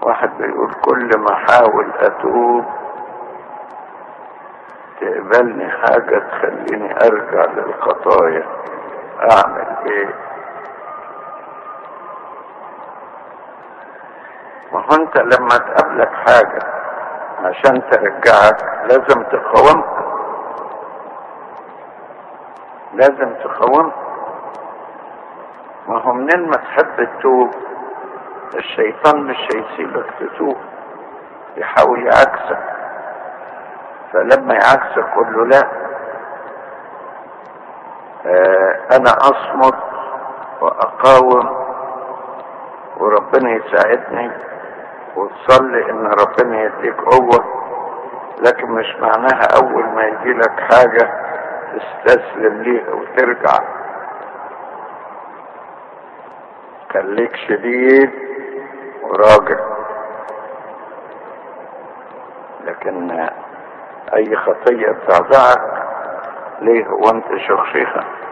واحد بيقول كل ما احاول اتوب تقبلني حاجة تخليني ارجع للخطايا اعمل ايه ما هو انت لما تقابلك حاجة عشان ترجعك لازم تقاومها لازم تقاومها ما هو منين ما تحب تتوب الشيطان مش هيسيبك تتوب يحاول يعكسك فلما يعكسك قول له لا آه انا اصمت واقاوم وربنا يساعدني وتصلي ان ربنا يديك قوة لكن مش معناها اول ما يجي لك حاجة تستسلم ليها وترجع خليك شديد وراجع لكن اي خطية تزعزعك ليه وانت شخشيخة